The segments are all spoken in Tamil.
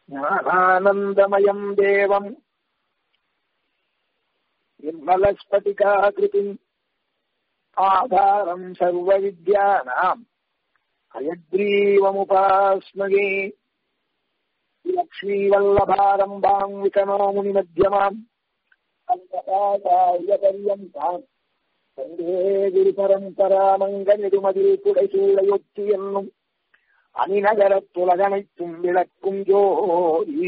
ஞானானந்தமயம் தேவம் निर्मलस्फटिकाकृतिम् आधारम् सर्वविद्यानाम् हयग्रीवमुपास्मगे लक्ष्मीवल्लभारम्भाम् विकनो मुनिमध्यमाम् पर्यन्ताम् வந்தே குருபரம்பராமங்கனிடுமதில் புடைசூழையொத்தி என்னும் அணிநகரத் துலகனைத்தும் விளக்கும் ஜோதி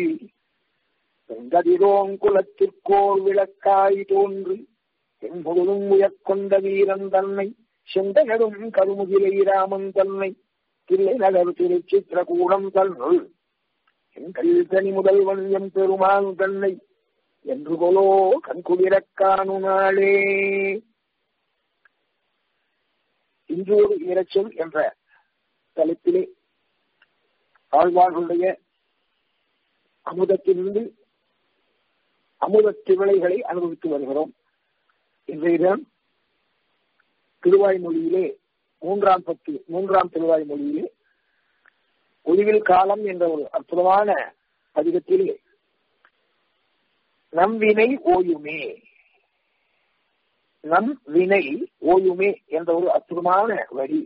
செங்கதிரோங்குலத்திற்கோர் விளக்காய் தோன்றி தென்பொழுதும் உயர்கொண்ட வீரன் தன்னை செந்தனரும் கருமுகிலை ராமன் தன்னை தில்லை நகர் திருச்சித்திரகூடம் தன்னுள் எங்கள் தனி முதல்வன் எம் பெருமான் தன்னை என்று கொலோ கண்குளிரக் காணு நாளே இன்று ஒரு இரைச்சல் என்ற தலைப்பிலே ஆழ்வார்களுடைய அமுதத்திலிருந்து அமுத திவளைகளை அனுபவித்து வருகிறோம் இன்றைய தினம் திருவாய்மொழியிலே மூன்றாம் பத்து மூன்றாம் திருவாய்மொழியிலே ஒளிவில் காலம் என்ற ஒரு அற்புதமான பதிகத்திலே நம் வினை ஓயுமே நம் வினை ஓயுமே என்ற ஒரு அற்புதமான வரி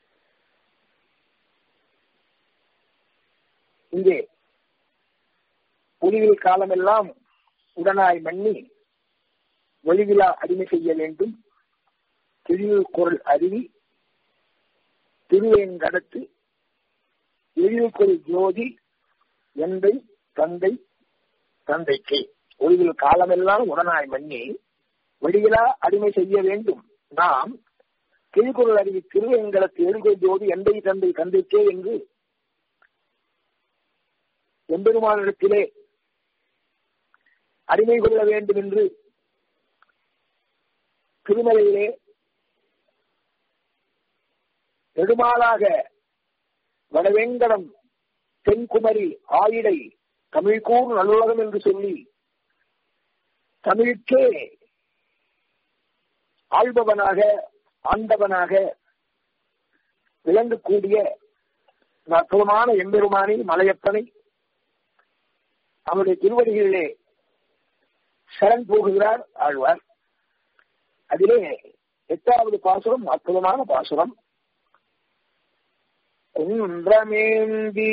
இங்கே ஒளிவில் காலமெல்லாம் உடனாய் மண்ணி ஒளிவிழா அடிமை செய்ய வேண்டும் திழிவு குரல் அருவி திருவேங்கடத்து எழில்குறி ஜோதி எந்தை தந்தை தந்தைக்கு ஒளிவில் காலமெல்லாம் உடனாய் மண்ணி வெளியிலா அடிமை செய்ய வேண்டும் நாம் திருக்குறள் அறிவி திருவேங்கடத்து எழுகை ஜோதி எந்தை தந்தை தந்தைக்கே என்று எம்பெருமானிடத்திலே அடிமை கொள்ள வேண்டும் என்று திருமலையிலே நெடுமாளாக வடவேங்கடம் தென்குமரி ஆயிடை தமிழ்கூர் நல்லுலகம் என்று சொல்லி தமிழுக்கே ஆள்பவனாக ஆண்டவனாக விளங்கக்கூடிய அற்புதமான எம்பெருமானை மலையப்பனை அவருடைய திருவடிகளிலே சரண் போகுகிறார் ஆழ்வார் அதிலே எட்டாவது பாசுரம் அற்புதமான பாசுரம் குன்றமேந்தி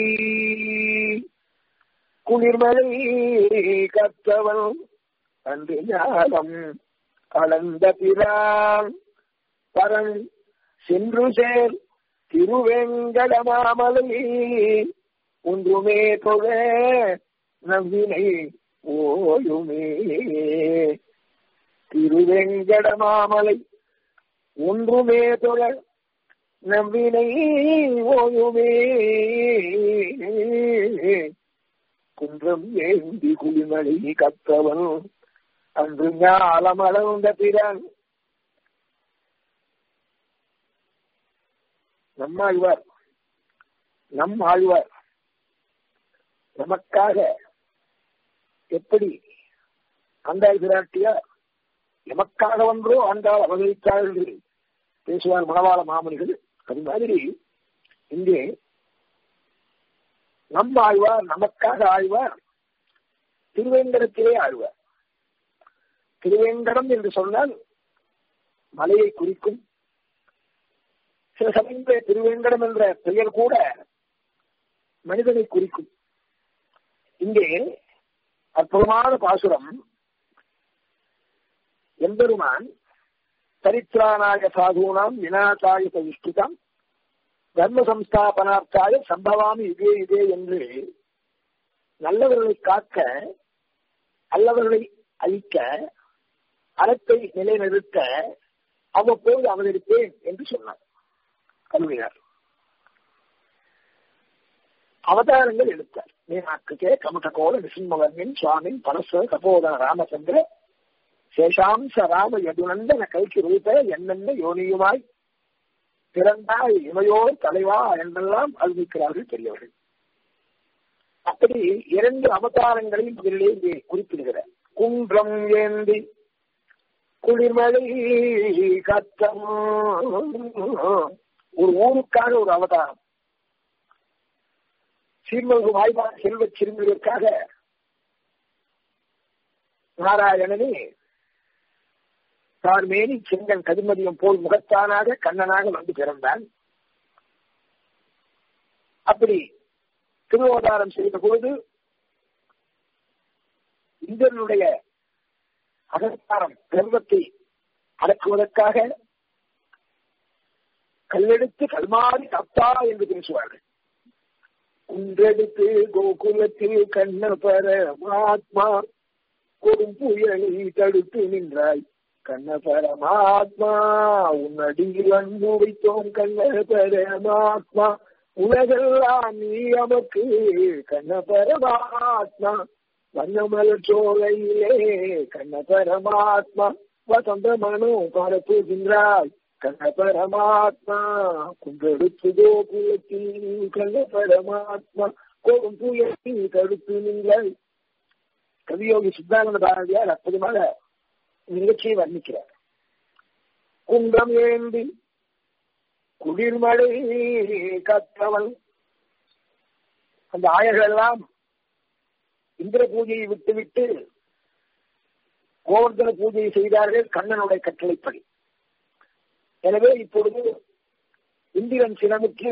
குளிர்மலை கத்தவன் அன்று ஞானம் கலந்த பிரான் பரன் சென்று சேர் திருவேங்கடமாமலை ஒன்றுமே தொழ நவ்வினை ஓயுமே திருவெங்கடமாமலை ஒன்றுமே தொழ நவ்வினை ஓயுமே குன்றம் ஏந்தி குளிமலை கத்தவன் அன்று ஞாலமளந்த பிறன் நம்மாழ்வார் நம் ஆழ்வார் நமக்காக எப்படி ஆண்டாள் பிராட்டியார் எமக்காக ஒன்றோ ஆண்டாள் அவதரித்தாள் என்று பேசுவார் மணவாள மாமனிகள் அது மாதிரி இங்கே நம் ஆழ்வார் நமக்காக ஆழ்வார் திருவேங்கடத்திலே ஆழ்வார் திருவேங்கடம் என்று சொன்னால் மலையை குறிக்கும் சில சமயங்களில் திருவேங்கடம் என்ற பெயர் கூட மனிதனை குறிக்கும் இங்கே அற்புதமான பாசுரம் எம்பெருமான் சரித்திரானாய சாதூனாம் வினாசாய சவிஷ்டிதம் தர்ம சம்ஸ்தாபனார்த்தாய சம்பவாமி இதே இதே என்று நல்லவர்களை காக்க அல்லவர்களை அழிக்க அறத்தை நிலைநிறுத்த அவ்வப்போது அவதரிப்பேன் என்று சொன்னார் கல்வியார் அவதாரங்கள் எடுத்தார் மீனாக்குக்கே கமகோல நிசிம்மவர்மின் சுவாமின் பரஸ்வர கபோதன ராமச்சந்திர சேஷாம்ச ராம யதுநந்தன கைக்கு ரூப என்னென்ன யோனியுமாய் பிறந்தாய் இமையோர் தலைவா என்றெல்லாம் அறிவிக்கிறார்கள் பெரியவர்கள் அப்படி இரண்டு அவதாரங்களையும் இதிலே இங்கே குறிப்பிடுகிறார் குன்றம் ஏந்தி குளிர்மலை கத்தம் ஒரு ஊருக்காக ஒரு அவதாரம் சீர்மல்கு வாய்ப்பான செல்வச் சிறுமிகளுக்காக நாராயணனே தார்மேனி செங்கன் கதிமதியம் போல் முகத்தானாக கண்ணனாக வந்து பிறந்தான் அப்படி திருவோதாரம் செய்த பொழுது இந்திரனுடைய அகங்காரம் கர்வத்தை அடக்குவதற்காக கல்லெடுத்து கல்மாறி தப்பா என்று பேசுவார்கள் குன்றெடுத்து கோகுலத்தில் கண்ண பரமாத்மா கொடும் புயலை தடுத்து நின்றாய் கண்ண பரமாத்மா உன்னடியில் அன்பு வைத்தோம் கண்ண பரமாத்மா உலகெல்லாம் நீ நமக்கு கண்ண பரமாத்மா வண்ணமலர் சோலையிலே கண்ண பரமாத்மா வசந்த மனோ பரப்புகின்றாய் கண்ண பரமாத்மா குன்றெடுத்து கோகுலத்தில் கண்ண பரமாத்மா கோடும் புயலில் தடுத்து நீங்கள் கவியோகி சித்தானந்த பாரதியார் அற்புதமாக நிகழ்ச்சியை வர்ணிக்கிறார் குன்றம் ஏந்தி குளிர்மழை கற்றவன் அந்த ஆயர்கள் எல்லாம் இந்திர பூஜையை விட்டுவிட்டு கோவர்தன பூஜையை செய்தார்கள் கண்ணனுடைய கட்டளைப்படி எனவே இப்பொழுது இந்திரன் சினமுற்று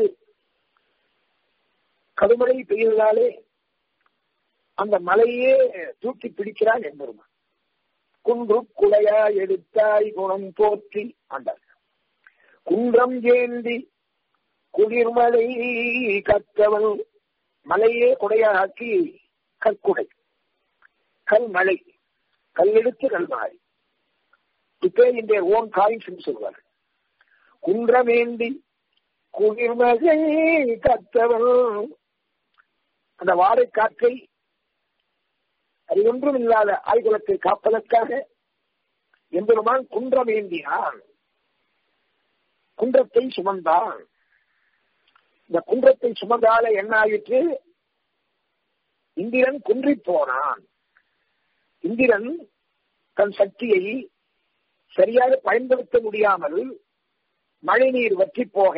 கடுமழை பெய்ததாலே அந்த மலையே தூக்கி பிடிக்கிறான் என்பருமான் குன்று குலையா எடுத்தாய் குணம் போற்றி ஆண்டார் குன்றம் ஏந்தி குளிர்மலை கற்றவன் மலையே குடையாக்கி கற்குடை கல்மழை கல்லெடுத்து கல்மாறி இப்பே இந்த ஓன் காயின்ஸ் என்று சொல்வார் குன்றமேந்தி குளிர்மலை கற்றவன் அந்த வாடை காற்றை அது ஒன்றும் இல்லாத ஆய்குலத்தை காப்பதற்காக எம்பெருமான் குன்றம் ஏந்தினான் குன்றத்தை சுமந்தான் இந்த குன்றத்தை சுமந்தால என்ன ஆயிற்று இந்திரன் குன்றி போனான் இந்திரன் தன் சக்தியை சரியாக பயன்படுத்த முடியாமல் மழை நீர் வற்றி போக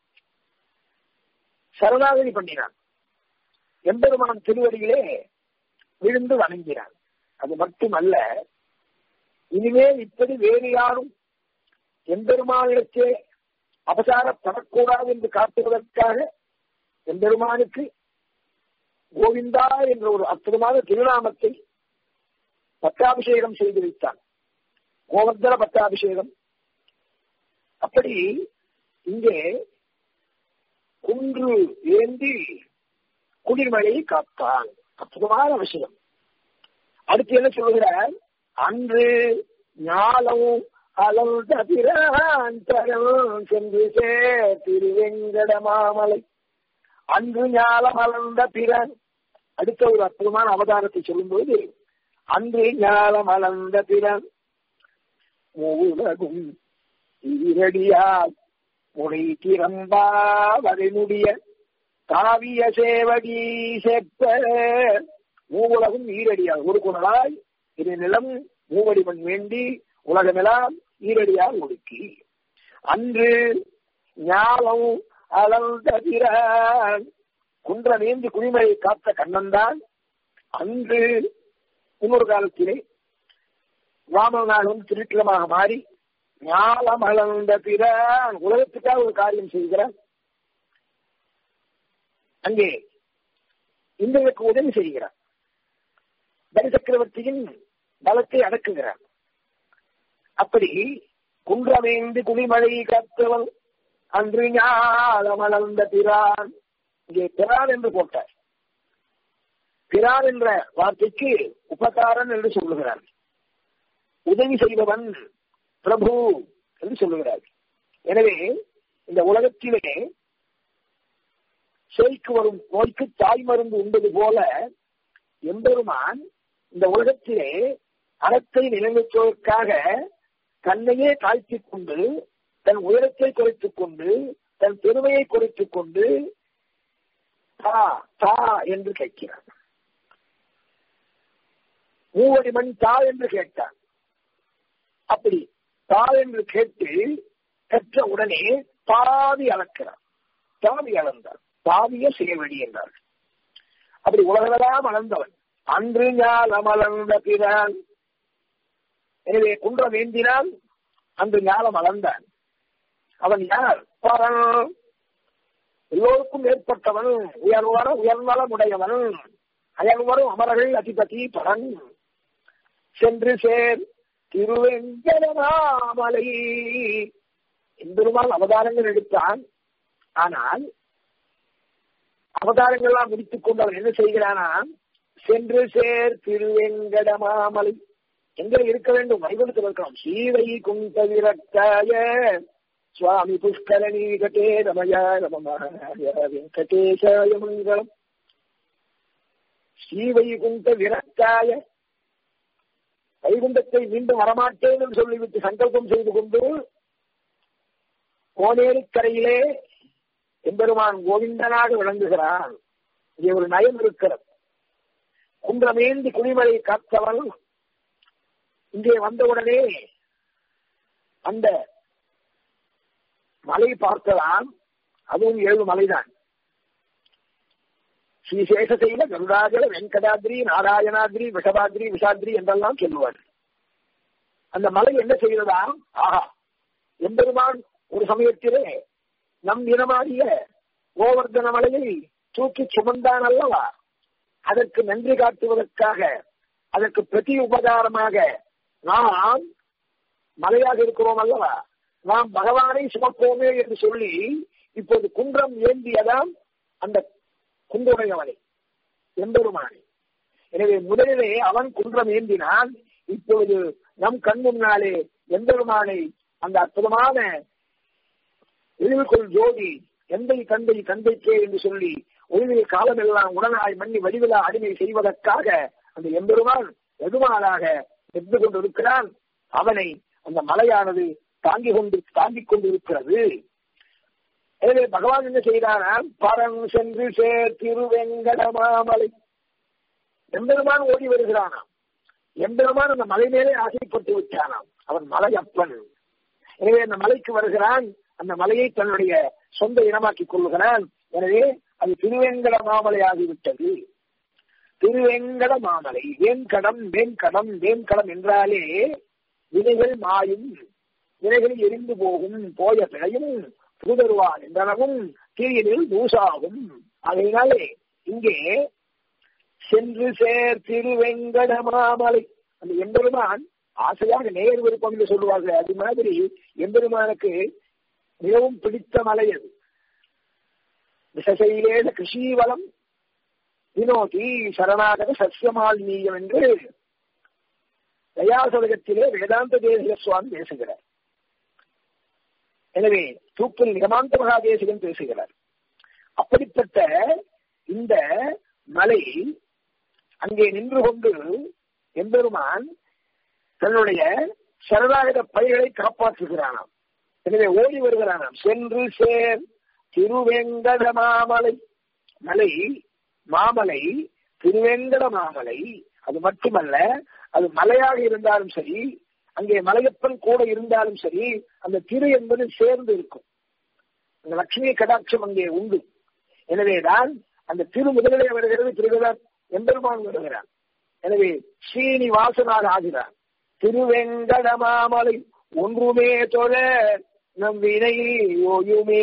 சரணாகதி பண்ணினான் எம்பெருமான் திருவடியிலே விழுந்து வணங்கினான் அது மட்டுமல்ல இனிமேல் இப்படி வேறு யாரும் எம்பெருமானிடத்தே அபசாரப்படக்கூடாது என்று காட்டுவதற்காக எம்பெருமானுக்கு கோவிந்தா என்ற ஒரு அற்புதமான திருநாமத்தை பட்டாபிஷேகம் செய்து வைத்தான் கோவர்தன பட்டாபிஷேகம் அப்படி இங்கே குன்று ஏந்தி குளிர்மழையை காத்தான் அற்புதமான விஷயம் அடுத்து என்ன சொல்லுகிறார் அன்று ஞாலம் அலந்த பிரான் சென்று சேர் திருவெங்கட மாமலை அன்று ஞாலம் அலர்ந்த பிறன் அடுத்த ஒரு அற்புதமான அவதாரத்தை சொல்லும்போது அன்று ஞாலம் அலர்ந்த பிறன் உலகும் ஈரடியால் முனை திறம்பா வரைமுடிய காவிய சேவடி செப்ப மூவுலகும் ஈரடியால் ஒரு குணலாய் இது நிலம் மூவடி மண் வேண்டி உலகமெல்லாம் ஈரடியால் ஒடுக்கி அன்று ஞாலம் அலர்ந்த பிறான் குன்ற நேர்ந்து குடிமலை காத்த கண்ணன்தான் அன்று இன்னொரு காலத்திலே வாமனாலும் திருக்கிழமாக மாறி ஞாலம் அலர்ந்த பிறான் உலகத்துக்காக ஒரு காரியம் செய்கிறான் அங்கே இந்திரனுக்கு உதவி செய்கிறான் பலி சக்கரவர்த்தியின் பலத்தை அடக்குகிறான் அப்படி குன்றமேந்து குடிமழை காத்தவன் அன்று ஞாலமலர்ந்த பிரான் இங்கே பிரான் என்று போட்டார் பிரான் என்ற வார்த்தைக்கு உபகாரன் என்று சொல்லுகிறார் உதவி செய்பவன் பிரபு என்று சொல்லுகிறார் எனவே இந்த உலகத்திலே சேய்க்கு வரும் நோய்க்கு தாய் மருந்து உண்டது போல எம்பெருமான் இந்த உலகத்திலே அறத்தை நிலைநிறுத்துவதற்காக தன்னையே தாழ்த்திக் கொண்டு தன் உயரத்தை குறைத்துக் கொண்டு தன் பெருமையை குறைத்துக் கொண்டு தா தா என்று கேட்கிறான் மூவடி மண் தா என்று கேட்டான் அப்படி தா என்று கேட்டு பெற்ற உடனே பாதி அளக்கிறான் பாதி அளந்தார் பாதிய சேவடி என்றார் அப்படி உலகளெல்லாம் மலர்ந்தவன் அன்று ஞால் அமலர்ந்த பிறான் எனவே குன்றம் ஏந்தினால் அன்று ஞாலம் மலர்ந்தான் அவன் யார் பரன் எல்லோருக்கும் ஏற்பட்டவன் உயர்வர உயர்நலம் உடையவன் அயல்வரும் அமரர்கள் அதிபதி பரன் சென்று சேர் திருவெங்கடமாமலை எம்பெருமான் அவதாரங்கள் எடுத்தான் ஆனால் அவதாரங்கள்லாம் முடித்துக் கொண்டு அவன் என்ன செய்கிறானா சென்று சேர் திருவெங்கடமாமலை எங்க இருக்க வேண்டும் வைகுண்டத்தில் இருக்கணும் சீவை குந்த விரட்டாய சுவாமி புஷ்கரணி கட்டே ரமய ரமமாய வெங்கடேசாய மங்களம் ஸ்ரீவைகுண்ட விரட்டாய வைகுண்டத்தை மீண்டும் வரமாட்டேன் என்று சொல்லிவிட்டு சங்கல்பம் செய்து கொண்டு கோனேரிக்கரையிலே எம்பெருமான் கோவிந்தனாக விளங்குகிறான் இங்கே ஒரு நயம் இருக்கிறது குன்றமேந்தி குடிமலை காத்தவன் இங்கே வந்தவுடனே அந்த மலை பார்க்கலாம் அதுவும் ஏழு மலைதான் ஸ்ரீசேஷசைல கருடாஜல வெங்கடாத்ரி நாராயணாத்ரி விஷபாத்ரி விஷாத்ரி என்றெல்லாம் சொல்லுவார் அந்த மலை என்ன செய்ததா ஆஹா எம்பெருமான் ஒரு சமயத்திலே நம் இனமாகிய கோவர்தன மலையை தூக்கி சுமந்தான் அல்லவா அதற்கு நன்றி காட்டுவதற்காக அதற்கு பிரதி உபகாரமாக நாம் மலையாக இருக்கிறோம் அல்லவா நாம் பகவானை சுமப்போமே என்று சொல்லி இப்போது குன்றம் ஏந்தியதாம் அந்த குன்றுடையவனை எம்பெருமானை எனவே முதலிலே அவன் குன்றம் ஏந்தினான் இப்பொழுது நம் கண் முன்னாலே எம்பெருமானை அந்த அற்புதமான எழில்கொள் ஜோதி எந்தை தந்தை தந்தைக்கே என்று சொல்லி ஒளிவில் காலமெல்லாம் உடனாய் மண்ணி வடிவிலா அடிமை செய்வதற்காக அந்த எம்பெருமான் எதுமானாக நின்று கொண்டிருக்கிறான் அவனை அந்த மலையானது தாங்கிக் கொண்டு தாங்கிக் கொண்டிருக்கிறது எனவே பகவான் என்ன செய்கிறாராம் பரம் சென்று சேர் திருவெங்கடமாமலை எம்பெருமான் ஓடி வருகிறானாம் எம்பெருமான் அந்த மலை மேலே ஆசைப்பட்டு விட்டானாம் அவன் மலையப்பன் எனவே அந்த மலைக்கு வருகிறான் அந்த மலையை தன்னுடைய சொந்த இனமாக்கிக் கொள்ளுகிறான் எனவே அது திருவேங்கட மாமலை ஆகிவிட்டது திருவேங்கட மாமலை வேங்கடம் வேங்கடம் வேங்கடம் என்றாலே வினைகள் மாயும் வினைகள் எரிந்து போகும் போய பிழையும் புதருவான் என்றனவும் தீயினில் தூசாகும் அதனாலே இங்கே சென்று சேர் திருவெங்கட மாமலை அந்த எம்பெருமான் ஆசையாக நேர் விருப்பம் என்று சொல்லுவார்கள் அது மாதிரி எம்பெருமானுக்கு மிகவும் பிடித்த மலை அது விசசையிலேத கிருஷிவலம் வினோதி சரணாகத சசியமால்மீயம் என்று தயாசதகத்திலே வேதாந்த தேசிக சுவாமி பேசுகிறார் எனவே தூக்கில் நிகமாந்த மகாதேசிகன் பேசுகிறார் அப்படிப்பட்ட இந்த மலை அங்கே நின்று கொண்டு எம்பெருமான் தன்னுடைய சரணாகத பயிர்களை காப்பாற்றுகிறானாம் எனவே ஓடி வருகிறானாம் சென்று சேர் திருவேங்கட மாமலை மலை மாமலை திருவேங்கட மாமலை அது மட்டுமல்ல அது மலையாக இருந்தாலும் சரி அங்கே மலையப்பன் கூட இருந்தாலும் சரி அந்த திரு என்பது சேர்ந்து இருக்கும் அந்த லட்சுமி கடாட்சம் அங்கே உண்டு எனவேதான் அந்த திரு முதலிலே வருகிறது திருவிழர் எம்பெருமான் வருகிறான் எனவே ஸ்ரீனிவாசனாக ஆகிறான் திருவெங்கட மாமலை ஒன்றுமே தொழ நம் வினை ஓயுமே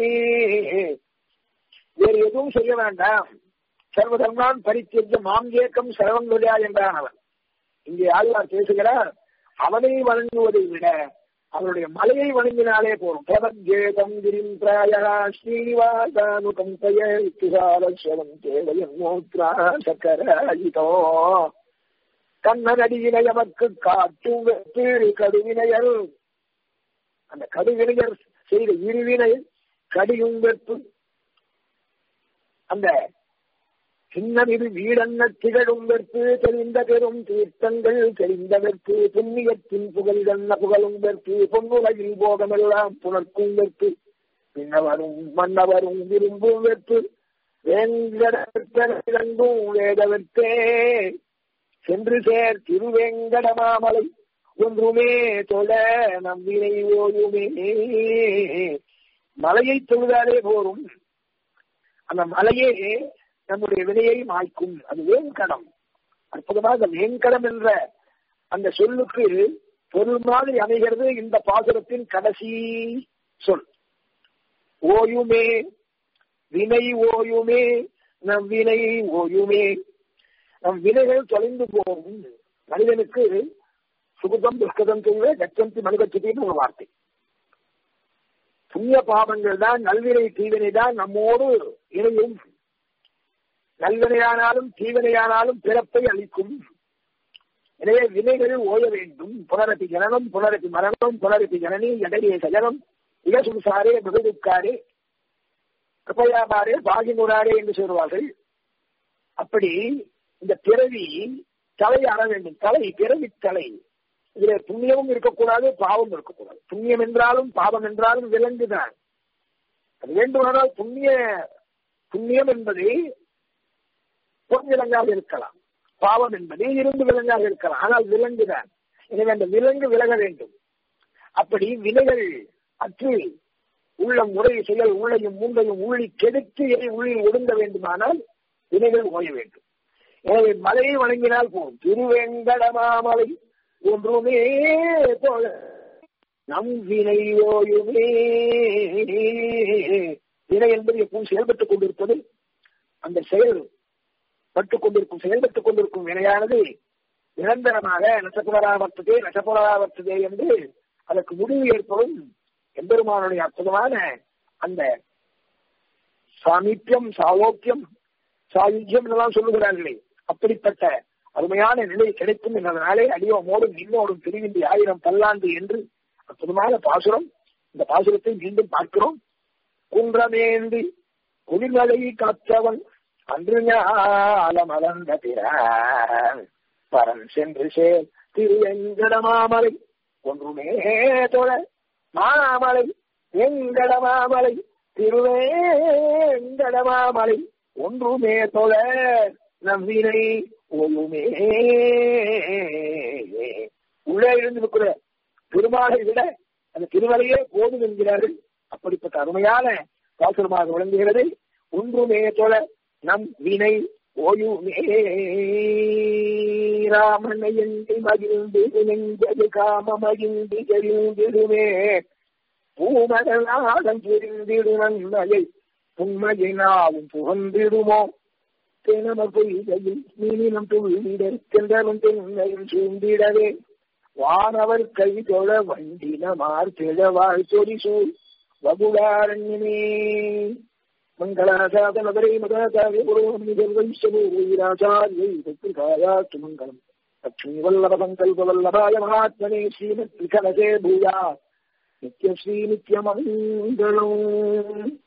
வேறு எதுவும் செய்ய வேண்டாம் சர்வதர்மான் பரித்தியஜ மாம் ஏக்கம் சரவங்குடியா என்றான் அவன் இங்கே ஆழ்வார் பேசுகிறார் அவனை வணங்குவதை விட அவனுடைய மலையை வணங்கினாலே போதும் பிரபஞ்சேதம் கிரிம் பிராயா ஸ்ரீனிவாசானுகம் பெயர்த்துசாலம் தேவயம் மூத்ரா சக்கராயிதோ கண்ணனடியினை எமக்கு காட்டும் வெற்று கடுவினையர் அந்த கடுவினையர் செய்த இருவினை கடியும் வெற்பு அந்த சின்னமிது வீடன்ன திகழும் வெற்பு தெரிந்த பெரும் தீர்த்தங்கள் தெரிந்த வெற்பு புண்ணியத்தின் புகழ் கண்ண புகழும் வெற்பு பொன்னுலகில் போகமெல்லாம் புணர்க்கும் வெற்பு பின்னவரும் மன்னவரும் விரும்பும் வெற்பு வேங்கடங்கும் வேதவர்த்தே சென்று சேர் திருவேங்கட மாமலை ஒன்றுமே தொழ நம்பினை ஓயுமே மலையை தொழுதாலே போரும் அந்த மலையே நம்முடைய வினையை மாய்க்கும் அது வேங்கடம் அற்புதமாக வேங்கடம் என்ற அந்த சொல்லுக்கு பொருள் மாதிரி அமைகிறது இந்த பாசுரத்தின் கடைசி சொல் ஓயுமே வினை ஓயுமே நம் வினை ஓயுமே நம் வினைகள் தொலைந்து போகும் மனிதனுக்கு சுகுதம் துஷ்கதம் செய்வே கச்சந்தி மனிதச்சின்னு ஒரு வார்த்தை புண்ணிய பாவங்கள் தான் நல்வினை தீவினை தான் நம்மோடு இணையும் நல்வினையானாலும் தீவினையானாலும் பிறப்பை அளிக்கும் எனவே வினைகள் ஓய வேண்டும் புனரப்பி ஜனனம் புனரப்பி மரணம் புனரப்பி ஜனனி எடையே சஜனம் இகசுசாரே மிகுதுக்காரே கிருப்பையாபாரே பாகிமுராரே என்று சொல்வார்கள் அப்படி இந்த பிறவி தலை அற வேண்டும் தலை பிறவி தலை இதுல புண்ணியமும் இருக்கக்கூடாது பாவம் இருக்கக்கூடாது புண்ணியம் என்றாலும் பாவம் என்றாலும் விலங்குதான் அது வேண்டுமானால் புண்ணிய புண்ணியம் என்பது பொன் விலங்காக இருக்கலாம் பாவம் என்பது இரும்பு விலங்காக இருக்கலாம் ஆனால் விலங்குதான் எனவே அந்த விலங்கு விலக வேண்டும் அப்படி வினைகள் அற்று உள்ள முறை செயல் உள்ளையும் மூண்டையும் உள்ளி கெடுத்து இதை உள்ளில் ஒடுங்க வேண்டுமானால் வினைகள் ஓய வேண்டும் எனவே மலையை வணங்கினால் போதும் திருவேங்கடமாமலை ஒன்றுமே போல நம் வினை ஓயுமே வினை என்பது எப்பவும் செயல்பட்டுக் கொண்டிருப்பது அந்த செயல் பட்டுக் கொண்டிருக்கும் செயல்பட்டுக் கொண்டிருக்கும் வினையானது நிரந்தரமாக நசப்புனராவர்த்ததே நசப்புனராவர்த்ததே என்று அதற்கு முடிவு ஏற்படும் எம்பெருமானுடைய அற்புதமான அந்த சாமீப்பியம் சாவோக்கியம் சாயுஜ்யம் எல்லாம் சொல்லுகிறார்களே அப்படிப்பட்ட அருமையான நிலை கிடைக்கும் என்பதனாலே அடியோமோடும் நின்னோடும் பிரிவின்றி ஆயிரம் பல்லாண்டு என்று அற்புதமான பாசுரம் இந்த பாசுரத்தை மீண்டும் பார்க்கிறோம் குன்றமேந்தி குளிர்மலை காத்தவன் அன்று ஞாலமலர்ந்த பிறான் பரன் சென்று சேர் திரு எங்கடமாமலை ஒன்றுமே தொழ மாமலை எங்கடமாமலை திருவேங்கடமாமலை ஒன்றுமே தொழ நம்பினை ஒழுமே உள்ளே இருந்திருக்கிற திருமாலை விட அந்த திருமலையே போதும் என்கிறார்கள் அப்படிப்பட்ட அருமையான பாசுரமாக விளங்குகிறது ஒன்றுமே தொழ நம் வினை ஓயுமே ராமனை என்று மகிழ்ந்து நெஞ்சது காம மகிழ்ந்து தெரிந்திடுமே பூமகளாடம் தெரிந்திடு நன்மையை உண்மையினாவும் புகழ்ந்திடுமோ தெனம பொய்கையில் மீனினம் துள்ளிட சென்றவன் தென்னையும் சூழ்ந்திடவே வானவர் கை தொழ வண்டினமார் திழவாழ் சொறி சூழ் வகுடாரண்யமே மங்களாசாதனவரை மகாதாரிய புரோமிதர்வைஷமூராச்சாரியை காயாத்து மங்களம் லட்சுமி வல்லப சங்கல்ப வல்லபாய மகாத்மனே ஸ்ரீமத் விகலசே பூயா நித்யஸ்ரீ நித்யமங்கலம்